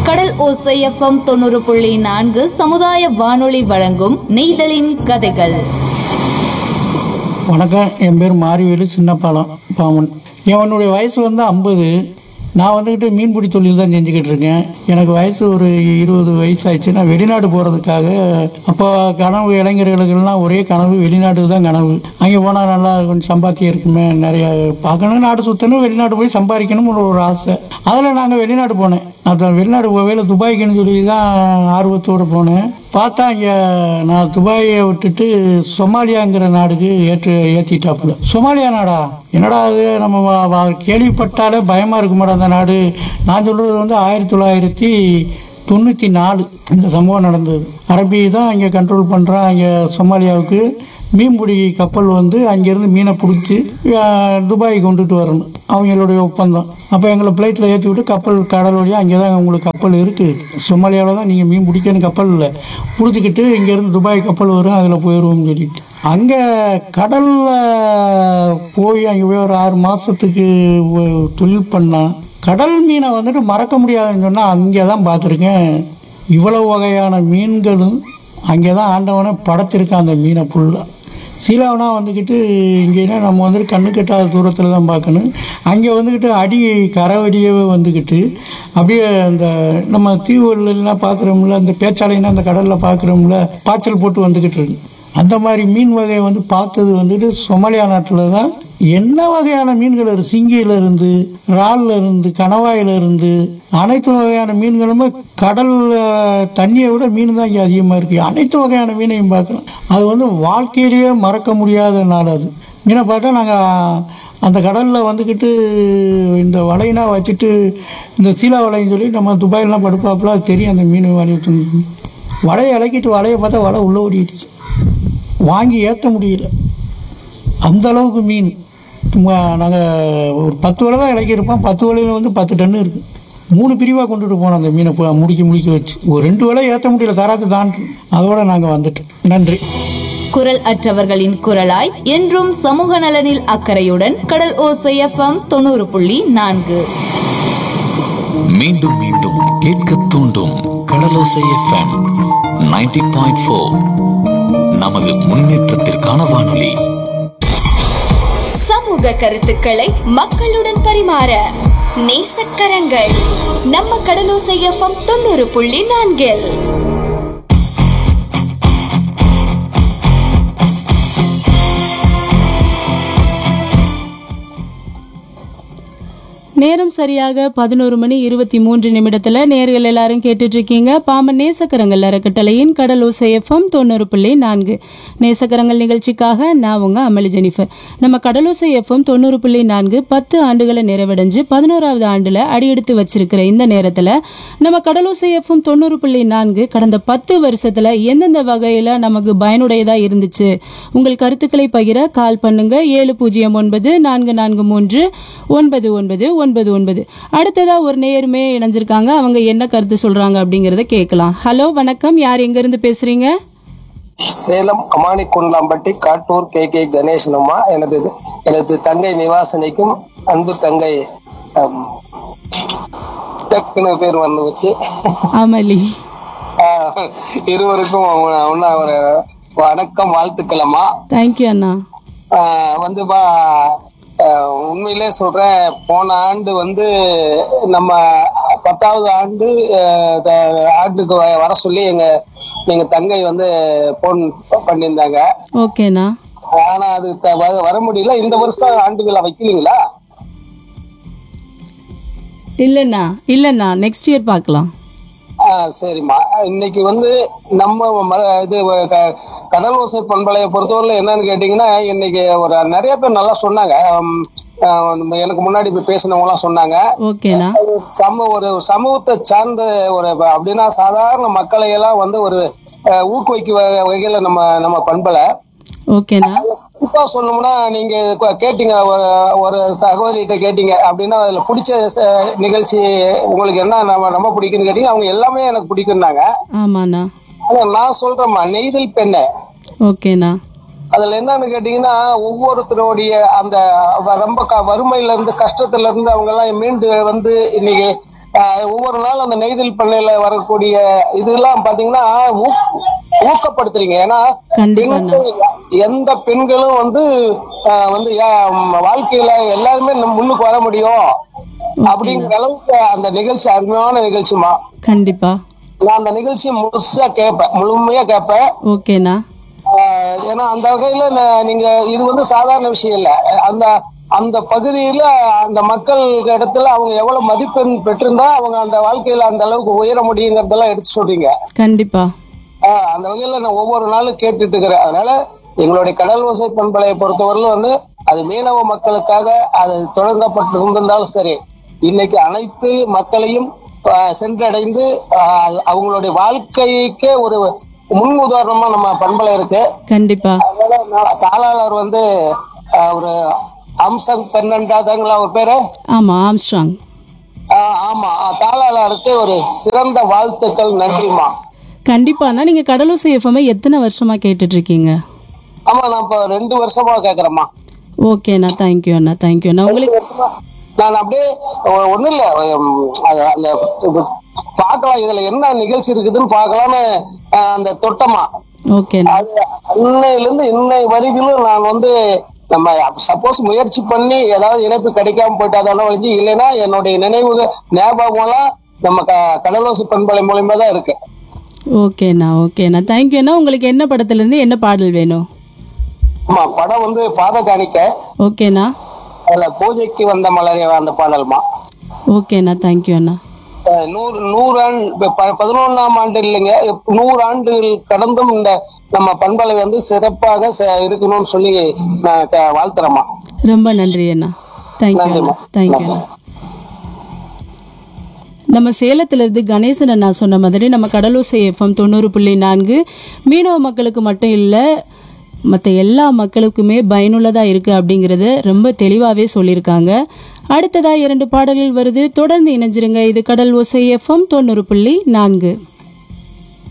கடல் ஓசை எஃப்எம் தொண்ணூறு புள்ளி நான்கு சமுதாய வானொலி வழங்கும் நெய்தலின் கதைகள் வணக்கம் என் பேர் மாரிவேலு சின்னப்பாலம் பாமன் என்னுடைய வயசு வந்து ஐம்பது நான் வந்துக்கிட்டு மீன்பிடி தொழில் தான் செஞ்சுக்கிட்டு இருக்கேன் எனக்கு வயசு ஒரு இருபது வயசு ஆயிடுச்சு நான் வெளிநாடு போகிறதுக்காக அப்போ கனவு இளைஞர்களுக்கெல்லாம் ஒரே கனவு வெளிநாட்டுக்கு தான் கனவு அங்கே போனால் நல்லா கொஞ்சம் சம்பாத்தியம் இருக்குமே நிறைய பார்க்கணும் நாடு சுற்றணும் வெளிநாடு போய் சம்பாதிக்கணும்னு ஒரு ஆசை அதில் நாங்கள் வெளிநாடு போனேன் அப்புறம் வெளிநாடு போவேல துபாய்க்குன்னு சொல்லி தான் ஆர்வத்தோடு போனேன் பார்த்தா இங்கே நான் துபாயை விட்டுட்டு சொமாலியாங்கிற நாடுக்கு ஏற்று ஏற்றிட்டாப்புல சொமாலியா நாடா என்னடா அது நம்ம வ- வ- கேள்விப்பட்டாலே பயமாக இருக்கு மேடம் அந்த நாடு நான் சொல்கிறது வந்து ஆயிரத்தி தொள்ளாயிரத்தி தொண்ணூற்றி நாலு இந்த சம்பவம் நடந்தது அரபி தான் இங்கே கண்ட்ரோல் பண்ணுறான் இங்கே சொமாலியாவுக்கு மீன்பிடி கப்பல் வந்து அங்கேருந்து மீனை பிடிச்சி துபாய் கொண்டுட்டு வரணும் அவங்களுடைய ஒப்பந்தம் அப்போ எங்களை ஃப்ளைட்டில் ஏற்றி விட்டு கப்பல் கடல் வழியாக அங்கே தான் உங்களுக்கு கப்பல் இருக்குது சொமாலியாவில் தான் நீங்கள் மீன் பிடிக்கணும் கப்பல் இல்லை பிடிச்சிக்கிட்டு இங்கேருந்து துபாய் கப்பல் வரும் அதில் போயிடுவோம்னு சொல்லிட்டு அங்கே கடலில் போய் அங்கே போய் ஒரு ஆறு மாதத்துக்கு தொழில் பண்ணான் கடல் மீனை வந்துட்டு மறக்க முடியாதுன்னு சொன்னால் அங்கே தான் பார்த்துருக்கேன் இவ்வளவு வகையான மீன்களும் அங்கே தான் ஆண்டவனை படைச்சிருக்கான் அந்த மீனை ஃபுல்லாக சீலாவனா வந்துக்கிட்டு இங்கேனா நம்ம வந்துட்டு கண்ணு கெட்டாத தூரத்தில் தான் பார்க்கணும் அங்கே வந்துக்கிட்டு அடி கரவடியவே வந்துக்கிட்டு அப்படியே அந்த நம்ம தீவுலாம் பார்க்குறோம்ல அந்த பேச்சாலைன்னா அந்த கடலில் பார்க்குறோம்ல பாய்ச்சல் போட்டு வந்துக்கிட்டு இருக்கு அந்த மாதிரி மீன் வகையை வந்து பார்த்தது வந்துட்டு சொமாலியா நாட்டில் தான் என்ன வகையான மீன்கள் இருக்கு சிங்கியில இருந்து இறால்ல இருந்து கணவாயில இருந்து அனைத்து வகையான மீன்களுமே கடல் அஹ், தண்ணியை விட மீன் தான் இங்கே அதிகமாக இருக்குது அனைத்து வகையான மீனையும் பார்க்கலாம் அது வந்து வாழ்க்கையிலேயே மறக்க முடியாத நாள் அது மீனை பார்த்தா நாங்கள் அந்த கடலில் வந்துக்கிட்டு இந்த வலைனா வச்சுட்டு இந்த சீலா வலைன்னு சொல்லி நம்ம துபாயிலாம் படுப்பாப்புல அது தெரியும் அந்த மீன் வலையை வலையை இலக்கிட்டு வலையை பார்த்தா வலை உள்ளே ஓடிடுச்சு வாங்கி ஏற்ற முடியல அந்த அளவுக்கு மீன் நாங்கள் ஒரு பத்து வலை தான் இறக்கியிருப்போம் பத்து வலையில் வந்து பத்து டன்னு இருக்குது மூணு பிரிவாக கொண்டுட்டு போனோம் அந்த மீனை பு- முடிக்க முடிக்க வச்சு ஒரு ரெண்டு வலை ஏற்ற முடியல தராத்து தான் அதோட நாங்கள் வந்துட்டோம் நன்றி குரல் அற்றவர்களின் குரலாய் என்றும் சமூக நலனில் அக்கறையுடன் கடல் ஓசை எஃப்எம் தொண்ணூறு புள்ளி நான்கு மீண்டும் மீண்டும் கேட்க தூண்டும் கடலோசை எஃப்எம் 90.4 பாயிண்ட் ஃபோர் நமது முன்னேற்றத்திற்கான வானொலி சமூக கருத்துக்களை மக்களுடன் பரிமாற நேசக்கரங்கள் நம்ம கடலோசை எஃப்எம் தொண்ணூறு புள்ளி நான்கில் நேரம் சரியாக பதினோரு மணி இருபத்தி மூன்று நிமிடத்துல நேர்கள் எல்லாரும் கேட்டுட்டு இருக்கீங்க பாமன் நேசக்கரங்கள் அறக்கட்டளையின் கடலோசை எஃப்எம் தொண்ணூறு புள்ளி நான்கு நேசக்கரங்கள் நிகழ்ச்சிக்காக நான் உங்க அமளி ஜெனிஃபர் நம்ம கடலோசை எஃப்எம் தொண்ணூறு புள்ளி நான்கு பத்து ஆண்டுகளை நிறைவடைஞ்சு பதினோராவது ஆண்டுல அடியெடுத்து வச்சிருக்கிற இந்த நேரத்துல நம்ம கடலோசை எஃப்எம் தொண்ணூறு புள்ளி நான்கு கடந்த பத்து வருஷத்துல எந்தெந்த வகையில நமக்கு பயனுடையதா இருந்துச்சு உங்கள் கருத்துக்களை பகிர கால் பண்ணுங்க ஏழு பூஜ்ஜியம் ஒன்பது நான்கு நான்கு மூன்று ஒன்பது ஒன்பது ஒன்பது ஒன்பது அடுத்ததா ஒரு நேயருமே இணைஞ்சிருக்காங்க அவங்க என்ன கருத்து சொல்றாங்க அப்படிங்கறத கேட்கலாம் ஹலோ வணக்கம் யார் எங்க இருந்து பேசுறீங்க சேலம் அமானி குண்டலாம்பட்டி காட்டூர் கே கே கணேசனம்மா எனது எனது தங்கை நிவாசனிக்கும் அன்பு தங்கை ஹம், டக்குன்னு பேர் வந்து வச்சு அமளி ஆஹ், இருவருக்கும் ஒன்னா ஒரு வணக்கம் வாழ்த்துக்களம்மா தேங்க்யூ அண்ணா ஆஹ், வந்து பா ஆஹ், உண்மையிலே சொல்றேன் போன ஆண்டு வந்து நம்ம பத்தாவது ஆண்டு ஆஹ், த- ஆண்டுக்கு வ- வர சொல்லி எங்க எங்க தங்கை வந்து போன் பண்ணியிருந்தாங்க ஓகேண்ணா ஆனா அது த- வர- வர முடியல இந்த வருஷம் ஆண்டு விழா வைக்கலீங்களா இல்லண்ணா இல்லண்ணா நெக்ஸ்ட் இயர் பார்க்கலாம் ஆ, சரிம்மா இன்னைக்கு வந்து நம்ம ம- இது க- கடல் ஓசை பண்பலையை பொறுத்தவரையில என்னன்னு கேட்டீங்கன்னா இன்னைக்கு ஒரு நிறைய பேர் நல்லா சொன்னாங்க உம், ஆ, நம்ம எனக்கு முன்னாடி போய் பேசினவங்க எல்லாம் சொன்னாங்க ஓகேண்ணா சம ஒரு சமூகத்தை சார்ந்த ஒரு ப- அப்படின்னா சாதாரண மக்களை எல்லாம் வந்து ஒரு அஹ், ஊக்குவிக்க வ- வகையில நம்ம நம்ம பண்பலை ஓகேண்ணா குறிப்பா சொல்லணும்னா நீங்க கு- கேட்டீங்க ஒரு ஒரு சகோதரிகிட்ட கேட்டீங்க அப்படின்னா அதுல பிடிச்ச ச- நிகழ்ச்சி உங்களுக்கு என்ன நம்ம ரொம்ப பிடிக்கும்னு கேட்டீங்க அவங்க எல்லாமே எனக்கு பிடிக்கும்னாங்க ஆமாண்ணா ஆனா நான் சொல்றேம்மா நெய்தல் பெண்ணை ஓகேண்ணா அதுல என்னன்னு கேட்டீங்கன்னா ஒவ்வொருத்தருடைய அந்த வ- ரொம்ப க- வறுமையில இருந்து கஷ்டத்துல இருந்து அவங்க எல்லாம் மீண்டு வந்து இன்னைக்கு ஆஹ் ஒவ்வொரு நாள் அந்த நெய்தல் பண்ணையில வரக்கூடிய இதெல்லாம் பாத்தீங்கன்னா ஊக்- ஊக்கப்படுத்துறீங்க ஏன்னா கண்டிப்பா அண்ணா. பெண்கள் எந்த பெண்களும் வந்து ஆஹ் வந்து ஏன் ம், வாழ்க்கையில எல்லாருமே நம்ம முன்னுக்கு வர முடியும் அப்படிங்கிற அளவுக்கு அந்த நிகழ்ச்சி அருமையான நிகழ்ச்சிமா கண்டிப்பா நான் அந்த நிகழ்ச்சியை முழுசா கேட்பேன் முழுமையா கேட்பேன் ஓகேண்ணா ஆஹ் ஏன்னா அந்த வகையில நான் நீங்க இது வந்து சாதாரண விஷயம் இல்ல அந்த அந்த பகுதியில அந்த மக்கள் இடத்துல அவங்க எவ்வளவு மதிப்பெண் பெற்றிருந்தா அவங்க அந்த வாழ்க்கையில அந்த அளவுக்கு உயர முடியுங்கிறதெல்லாம் எடுத்து சொல்றீங்க கண்டிப்பா ஆஹ் அந்த வகையில நான் ஒவ்வொரு நாளும் கேட்டுட்டு இருக்கிறேன் அதனால எங்களுடைய கடல் ஓசை பண்பலையை பொறுத்தவரையிலும் வந்து அது மீனவ மக்களுக்காக அது தொடங்கப்பட்டு இருந்திருந்தாலும் சரி இன்னைக்கு அனைத்து மக்களையும் ஆஹ் சென்றடைந்து ஆஹ் அவங்களுடைய வாழ்க்கைக்கே ஒரு முன் உதாரணமா நம்ம பண்பலை இருக்கு கண்டிப்பா அதனால நான் தாளாளர் வந்து ஆஹ் ஒரு அம்சம் பெண்ணண்டாதாங்களா ஒரு பேரு ஆமா ஆம்ஸ்ட்ராங் ஆஹ் ஆமா ஆஹ் தாளாளருக்கு ஒரு சிறந்த வாழ்த்துக்கள் நன்றிமா கண்டிப்பாண்ணா நீங்க கடலூசி எஃப்எம் எத்தனை வருஷமா கேட்டுட்டு இருக்கீங்க ஆமா நான் இப்ப ரெண்டு வருஷமா கேக்குறேம்மா ஓகேண்ணா தேங்க்யூ அண்ணா தேங்க்யூ அண்ணா உங்களுக்கு நான் அப்படியே ஒ- ஒண்ணும் இல்ல உம், அது அந்த பார்க்கலாம் இதுல என்ன நிகழ்ச்சி இருக்குதுன்னு பார்க்கலான்னு ஆஹ், அந்த தொட்டமா ஓகேண்ணா அது அன்னையில இருந்து இன்னை வரைக்கும் நான் வந்து நம்ம சப்போஸ் முயற்சி பண்ணி ஏதாவது இணைப்பு கிடைக்காம போயிட்டு அதோட வழிஞ்சு இல்லைன்னா என்னுடைய நினைவு ஞாபகம்லாம் நம்ம க- கடலோசி பண்பலை மூலியமா தான் இருக்கு ஓகேண்ணா ஓகேண்ணா தேங்க்யூ அண்ணா உங்களுக்கு என்ன படத்துல இருந்து என்ன பாடல் வேணும் ஆமா படம் வந்து பாத காணிக்க ஓகேண்ணா அதுல பூஜைக்கு வந்த மலரே அந்த பாடல்மா ஓகேண்ணா தேங்க்யூ அண்ணா அஹ் நூறு நூறு ஆண்டு பதினொன்னாம் ஆண்டு இல்லைங்க இப்ப நூறு ஆண்டுகள் கடந்தும் இந்த நம்ம பண்பலை வந்து சிறப்பாக ச- இருக்கணும்னு சொல்லி நான் க- வாழ்த்துறேம்மா ரொம்ப நன்றி அண்ணா தேங்க்யூ அண்ணா நன்றிம்மா. தேங்க்யூ அண்ணா நம்ம சேலத்துல இருந்து கணேசன் அண்ணா சொன்ன மாதிரி நம்ம கடலூசை எஃப்எம் தொண்ணூறு புள்ளி நான்கு மீனவ மக்களுக்கு மட்டும் இல்லை மற்ற எல்லா மக்களுக்குமே பயனுள்ளதாக இருக்குது அப்படிங்கிறத ரொம்ப தெளிவாகவே சொல்லியிருக்காங்க அடுத்ததாக இரண்டு பாடல்கள் வருது தொடர்ந்து இணைஞ்சிருங்க இது கடல் ஓசை எஃப்எம் தொண்ணூறு புள்ளி நான்கு